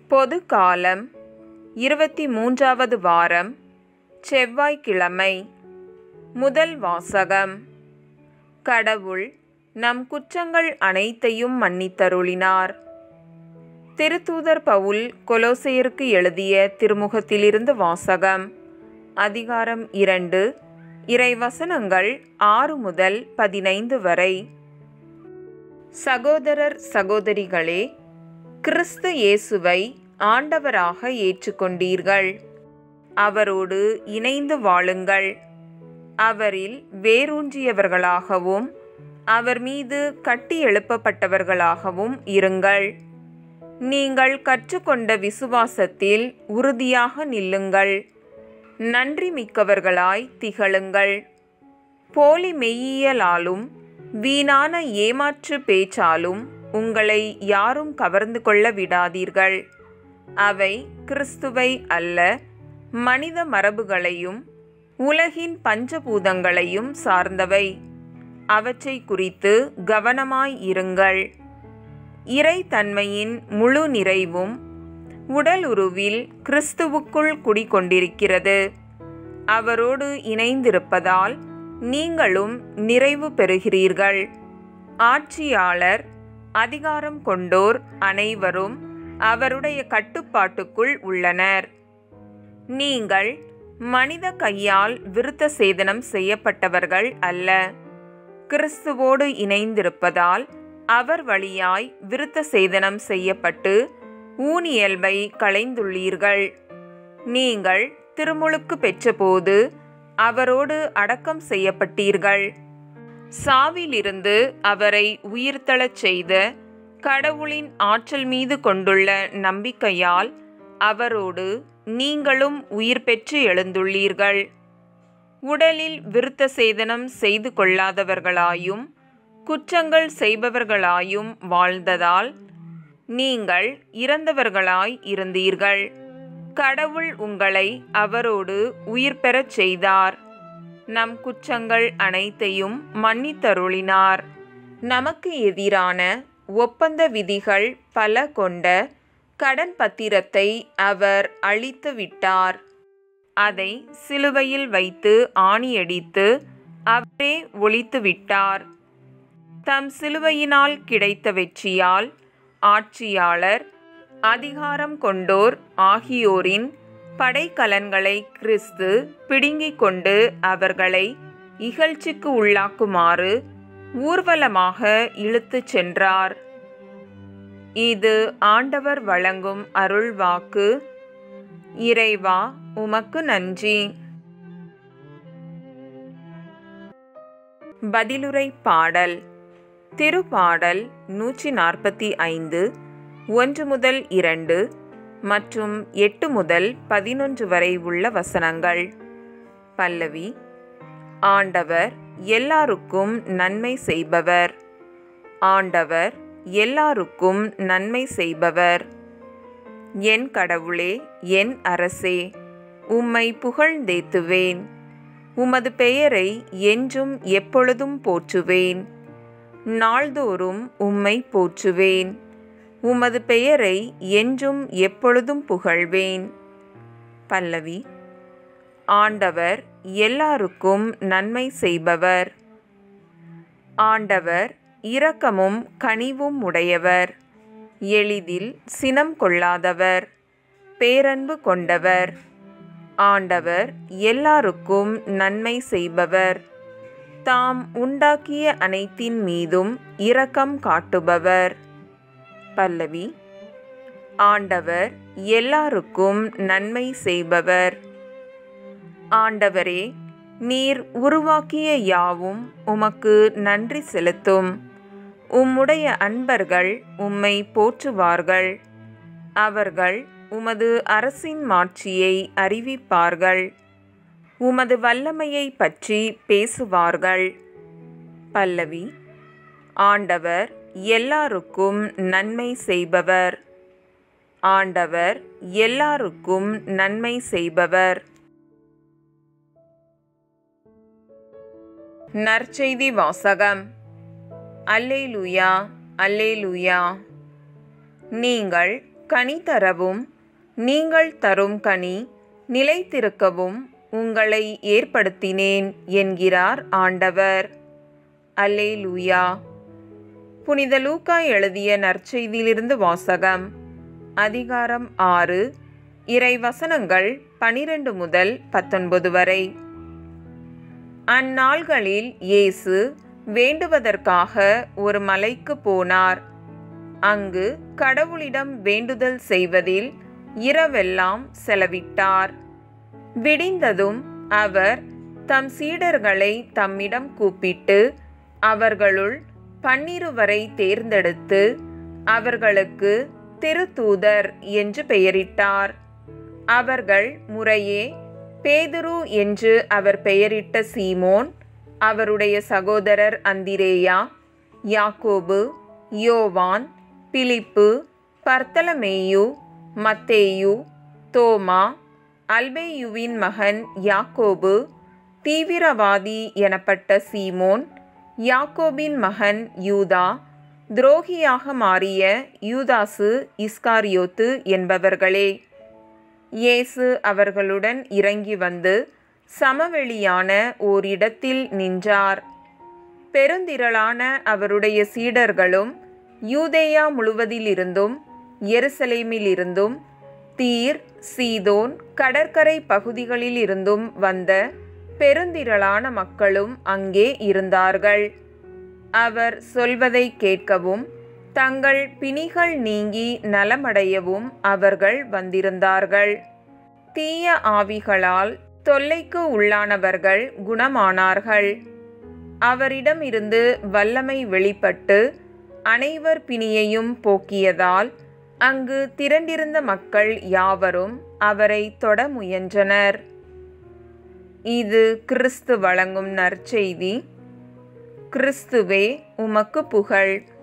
பொது காலம் இருபத்தி மூன்றாவது வாரம் செவ்வாய்க்கிழமை முதல் வாசகம் கடவுள் நம் குற்றங்கள் அனைத்தையும் மன்னித்தருளினார் திருத்தூதர் பவுல் கொலோசையருக்கு எழுதிய திருமுகத்திலிருந்து வாசகம் அதிகாரம் இரண்டு இறைவசனங்கள் ஆறு முதல் பதினைந்து வரை சகோதரர் சகோதரிகளே கிறிஸ்து இயேசுவை ஆண்டவராக ஏற்றுக்கொண்டீர்கள் அவரோடு இணைந்து வாழுங்கள் அவரில் வேரூன்றியவர்களாகவும் அவர் மீது கட்டி எழுப்பப்பட்டவர்களாகவும் இருங்கள் நீங்கள் கற்றுக்கொண்ட விசுவாசத்தில் உறுதியாக நில்லுங்கள் நன்றி மிக்கவர்களாய் திகழுங்கள் போலி மெய்யியலாலும் வீணான ஏமாற்று பேச்சாலும் உங்களை யாரும் கவர்ந்து கொள்ள விடாதீர்கள் அவை கிறிஸ்துவை அல்ல மனித மரபுகளையும் உலகின் பஞ்சபூதங்களையும் சார்ந்தவை அவற்றை குறித்து கவனமாய் இருங்கள் இறைத்தன்மையின் முழு நிறைவும் உடல் உருவில் கிறிஸ்துவுக்குள் குடிகொண்டிருக்கிறது அவரோடு இணைந்திருப்பதால் நீங்களும் நிறைவு பெறுகிறீர்கள் ஆட்சியாளர் அதிகாரம் கொண்டோர் அனைவரும் அவருடைய கட்டுப்பாட்டுக்குள் உள்ளனர் நீங்கள் மனித கையால் விருத்த சேதனம் செய்யப்பட்டவர்கள் அல்ல கிறிஸ்துவோடு இணைந்திருப்பதால் அவர் வழியாய் விருத்த சேதனம் செய்யப்பட்டு ஊனியல்பை களைந்துள்ளீர்கள் நீங்கள் திருமுழுக்கு பெற்றபோது அவரோடு அடக்கம் செய்யப்பட்டீர்கள் சாவிலிருந்து அவரை உயிர்த்தெழச் செய்த கடவுளின் ஆற்றல் மீது கொண்டுள்ள நம்பிக்கையால் அவரோடு நீங்களும் உயிர் பெற்று எழுந்துள்ளீர்கள் உடலில் விருத்த சேதனம் செய்து கொள்ளாதவர்களாயும் குற்றங்கள் செய்பவர்களாயும் வாழ்ந்ததால் நீங்கள் இறந்தவர்களாய் இருந்தீர்கள் கடவுள் உங்களை அவரோடு உயிர் பெறச் செய்தார் நம் குற்றங்கள் அனைத்தையும் மன்னித்தருளினார் நமக்கு எதிரான ஒப்பந்த விதிகள் பல கொண்ட கடன் பத்திரத்தை அவர் அழித்து விட்டார் அதை சிலுவையில் வைத்து ஆணியடித்து அவரே ஒழித்து விட்டார் தம் சிலுவையினால் கிடைத்த வெற்றியால் ஆட்சியாளர் அதிகாரம் கொண்டோர் ஆகியோரின் படைக்கலன்களை கிறிஸ்து பிடுங்கிக் கொண்டு அவர்களை இகழ்ச்சிக்கு உள்ளாக்குமாறு ஊர்வலமாக இழுத்துச் சென்றார் இது ஆண்டவர் வழங்கும் அருள்வாக்கு இறைவா உமக்கு நன்றி பதிலுரை பாடல் திருப்பாடல் நூற்றி நாற்பத்தி ஐந்து ஒன்று முதல் இரண்டு மற்றும் எட்டு முதல் பதினொன்று வரை உள்ள வசனங்கள் பல்லவி ஆண்டவர் எல்லாருக்கும் நன்மை செய்பவர் ஆண்டவர் எல்லாருக்கும் நன்மை செய்பவர் என் கடவுளே என் அரசே உம்மை புகழ்ந்தேத்துவேன் உமது பெயரை என்றும் எப்பொழுதும் போற்றுவேன் நாள்தோறும் உம்மை போற்றுவேன் உமது பெயரை என்றும் எப்பொழுதும் புகழ்வேன் பல்லவி ஆண்டவர் எல்லாருக்கும் நன்மை செய்பவர் ஆண்டவர் இரக்கமும் கனிவும் உடையவர் எளிதில் சினம் கொள்ளாதவர் பேரன்பு கொண்டவர் ஆண்டவர் எல்லாருக்கும் நன்மை செய்பவர் தாம் உண்டாக்கிய அனைத்தின் மீதும் இரக்கம் காட்டுபவர் பல்லவி ஆண்டவர் எல்லாருக்கும் நன்மை செய்பவர் ஆண்டவரே நீர் உருவாக்கிய யாவும் உமக்கு நன்றி செலுத்தும் உம்முடைய அன்பர்கள் உம்மை போற்றுவார்கள் அவர்கள் உமது அரசின் மாட்சியை அறிவிப்பார்கள் உமது வல்லமையை பற்றி பேசுவார்கள் பல்லவி ஆண்டவர் எல்லாருக்கும் நன்மை செய்பவர் ஆண்டவர் எல்லாருக்கும் நன்மை செய்பவர் நற்செய்தி வாசகம் அல்லேலூயா அல்லேலூயா நீங்கள் கனி தரவும் நீங்கள் தரும் கனி நிலைத்திருக்கவும் உங்களை ஏற்படுத்தினேன் என்கிறார் ஆண்டவர் அல்லேலூயா புனித லூக்கா எழுதிய நற்செய்தியிலிருந்து வாசகம் அதிகாரம் ஆறு இறை வசனங்கள் பனிரெண்டு முதல் பத்தொன்பது வரை அந்நாள்களில் இயேசு வேண்டுவதற்காக ஒரு மலைக்கு போனார் அங்கு கடவுளிடம் வேண்டுதல் செய்வதில் இரவெல்லாம் செலவிட்டார் விடிந்ததும் அவர் தம் சீடர்களை தம்மிடம் கூப்பிட்டு அவர்களுள் பன்னிருவரை தேர்ந்தெடுத்து அவர்களுக்கு திருத்தூதர் என்று பெயரிட்டார் அவர்கள் முறையே பேதுரு என்று அவர் பெயரிட்ட சீமோன் அவருடைய சகோதரர் அந்திரேயா யாக்கோபு யோவான் பிலிப்பு பர்த்தலமேயு மத்தேயு தோமா அல்பேயுவின் மகன் யாக்கோபு தீவிரவாதி எனப்பட்ட சீமோன் யாக்கோபின் மகன் யூதா துரோகியாக மாறிய யூதாசு இஸ்காரியோத்து என்பவர்களே இயேசு அவர்களுடன் இறங்கி வந்து சமவெளியான ஓரிடத்தில் நின்றார் பெருந்திரளான அவருடைய சீடர்களும் யூதேயா முழுவதிலிருந்தும் எருசலேமிலிருந்தும் தீர் சீதோன் கடற்கரை பகுதிகளிலிருந்தும் வந்த பெருந்திரளான மக்களும் அங்கே இருந்தார்கள் அவர் சொல்வதை கேட்கவும் தங்கள் பிணிகள் நீங்கி நலமடையவும் அவர்கள் வந்திருந்தார்கள் தீய ஆவிகளால் தொல்லைக்கு உள்ளானவர்கள் குணமானார்கள் அவரிடம் இருந்து வல்லமை வெளிப்பட்டு அனைவர் பிணியையும் போக்கியதால் அங்கு திரண்டிருந்த மக்கள் யாவரும் அவரை தொட முயன்றனர் இது கிறிஸ்து வழங்கும் நற்செய்தி கிறிஸ்துவே உமக்கு புகழ்